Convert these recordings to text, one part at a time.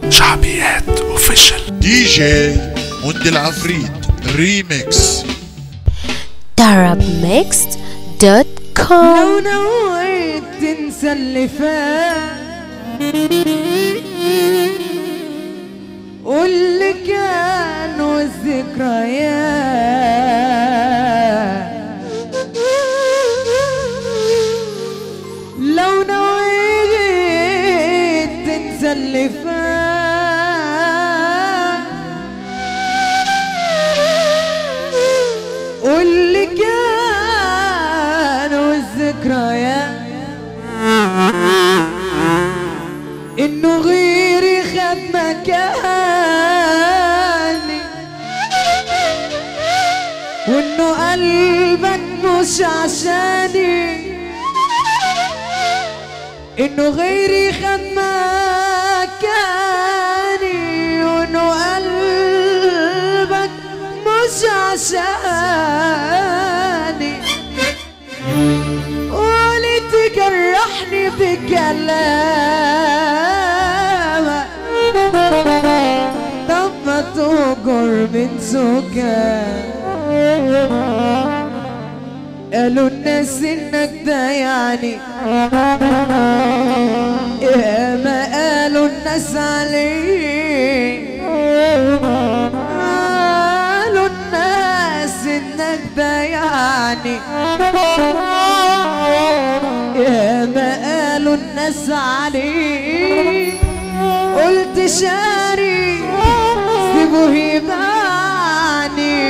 شعبيات اوفيشال دي جي مند العفريت ريميكس Arab Mixed dot com لو نويت تنسى اللي فات واللي كان والذكريات لو نويت تنسى اللي فات واللي كان والذكريات انه غيري خد مكاني وانه قلبك مش عشاني انه غيري خد مكاني وانه قلبك مش عشاني ولي تجرحني بكلامك طب ما تهجر من سكان قالوا الناس انك ده يعني يا ما قالوا الناس عليك قالوا الناس انك ده يعني يا ما قالوا الناس عليك قلت شاري سيبه يباني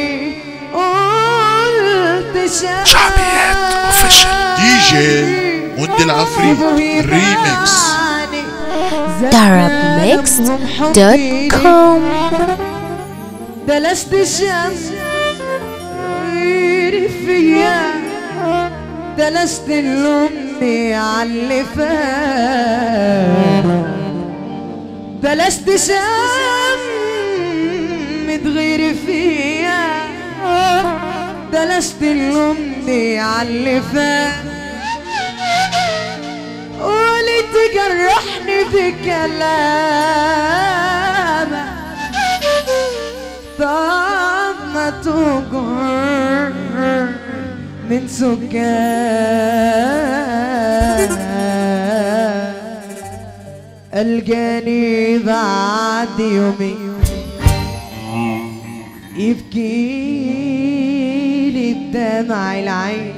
قلت شاري شعبيات official. دي جي مند العفريت ريميكس arabmixed.com بلشت الشمس غيري فيا بلشت اللومني عاللي فات بلشت شم تغيري فيا بلشت اللومني عاللي فات قولي تجرحني بكلامك طب ما تجر من سكان الجاني بعد يومين يبكي لي بدمع العين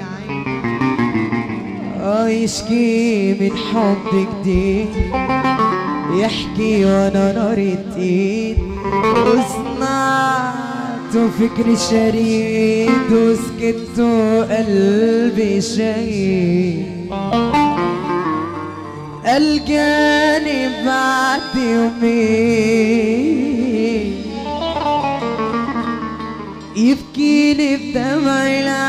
اه يشكي من حب جديد يحكي وانا نار ايد وسمعت فكري شريد وسكت وقلبي شهيد الجاني بعد يومين يبكي لي بدمع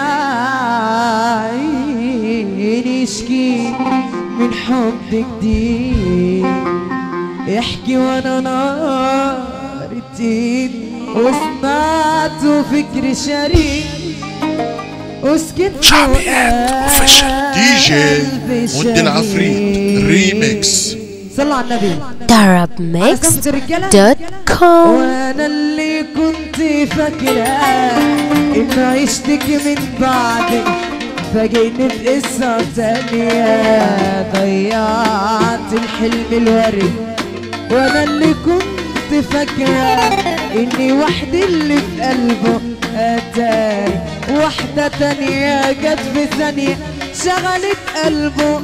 العين يشكي من حب جديد يحكي وانا نار تيد وسمعت فكر شريك وسكت شعبيات official. دي جي مند العفريت ريميكس صلوا على النبي arabmixed.com وانا اللي كنت فاكرة ان عشتك من بعدك فاجئني بقصة تانية ضيعت الحلم الورد وانا اللي كنت فاكرة اني وحدي اللي في قلبه اتاري واحدة تانية جت في ثانية شغلت قلبه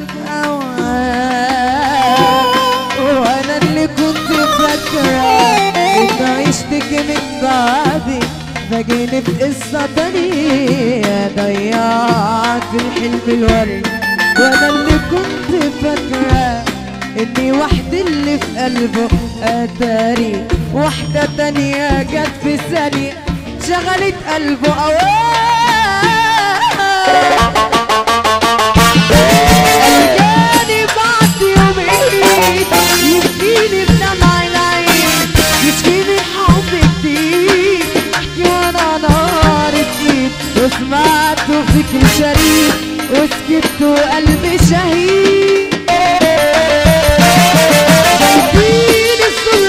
أوعى وانا اللي كنت فاكرة ان عشتك من بعدي فاجئني بقصة تانية ضيعت الحلم الورد وانا اللي كنت فاكرة اني وحدي اللي في قلبه اتاري واحدة تانية جت في ثانية شغلت قلبه أواه الجاني بعد يومين يبكيني بدمع العين يشكي من حب جديد احكي وانا نار جديد وسمعت فكر شريك وسكت وقلبي شهيد شايفين الصورة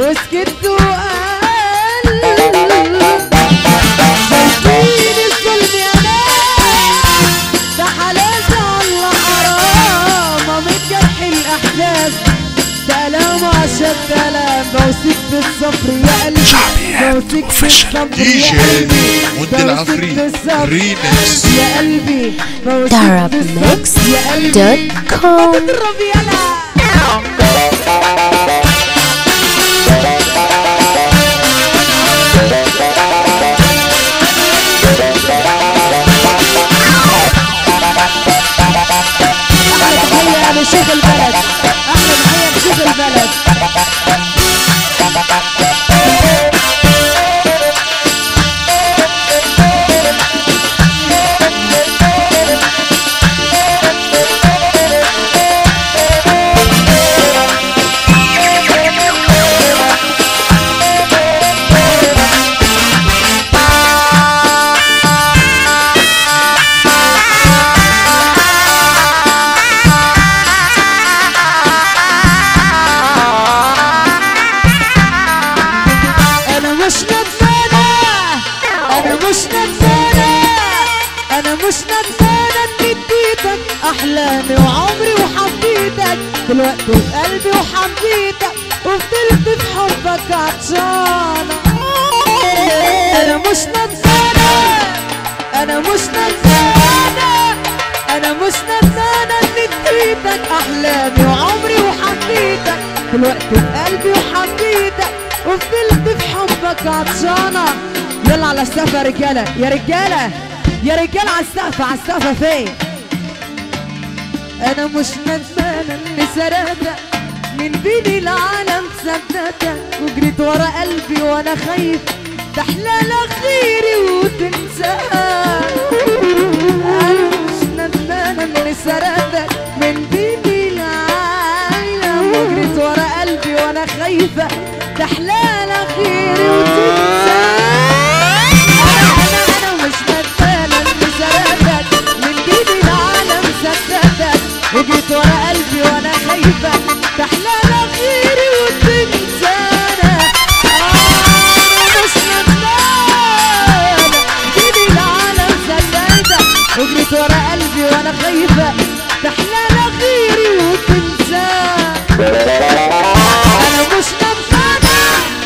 وسكت وقال شايفين الظلم يا ناس ده حلال ده الله حرام من جرح الاحداث ده الام عشان كلام بوصيك بالصبر يا قلبي شعبيات بوصيك official. بالصبر دي يا جي قلبي ود بوصيك العفريت بالصبر ريمكس يا قلبي بوصيك بالصبر يا قلبي darabmix.com اضرب يلا احمد هيا بشيخ البلد احمد هيا بشيخ البلد انا مش ندمانة انا مش ندمانة انا مش ندمانة اني اديتك احلامي وعمري وحبيتك دلوقتي في قلبي وحبيتك وفضلت في حبك عطشانة انا مش ندمانة انا مش ندمانة انا مش ندمانة اني اديتك احلامي وعمري وحبيتك دلوقتي في قلبي وحبيتك وفضلت في حبك عطشانة يلا على السقف يا رجالة يا رجالة يا رجالة على السقف على السقف فين انا مش ندمانة اني سرقتك من بين العالم صدقتك وجريت ورا قلبي وانا خايف تحلال خيري وتنساها انا مش ندمانة اني سرقتك من بين العالم وجريت ورا قلبي وانا خايفة تحلال خيري وتنساها انا انا انا مش ندمانة اني سرقتك من بين العالم صدقتك وجيت ورا قلبي وانا خايفة تحلال خيري وتنسانا انا مش ندمانة بين العالم صدقتك وجريت ورا قلبي وانا خايفة تحلال خيري وتنسانا انا مش ندمانة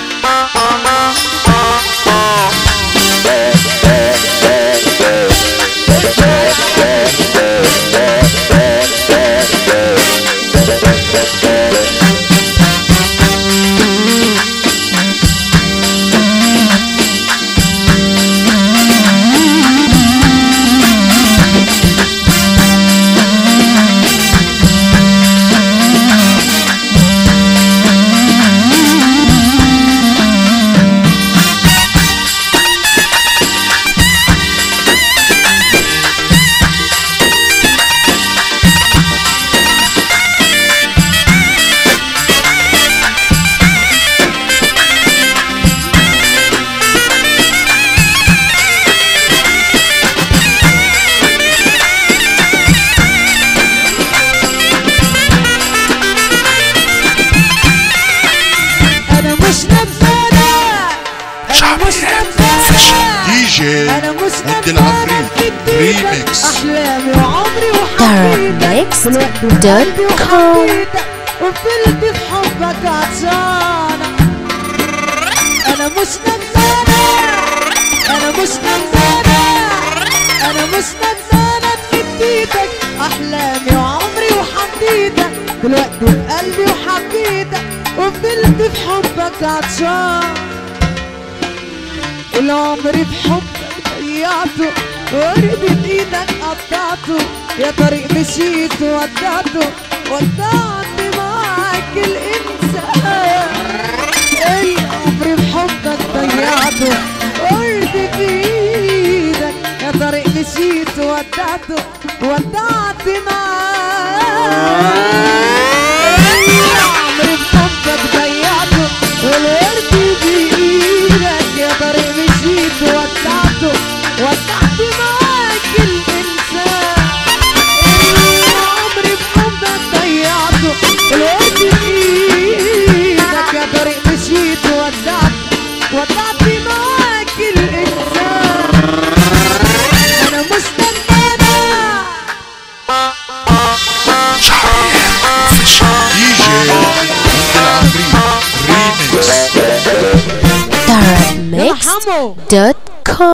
انا مش ندمانة انا مش ندمانة دي جي انا مش ود ندمانة العفريت اديتك ريمكس احلامي وعمري وحبيتك darabmix.com. دلوقتي في قلبي وحبيتك وفضلت في حبك عطشانة انا مش ندمانة انا مش ندمانة انا مش ندمانة اني اديتك احلامي وعمري وحبيتك دلوقتي في قلبي وحبيتك وفضلت في حبك عطشان العمر بحبك ضيعته وردت ايدك قطعته يا طريق مشيت ودعته ودعت معاك الانسان العمر بحبك ضيعته وردت ايدك يا طريق مشيت ودعته ودعت معاك العمر بحبك ضيعته والورد بايدك يا طريق مشيت ودعته ودعت معاك الانسان العمر بحبك ضيعته الورد بايدك يا طريق مشيت دوت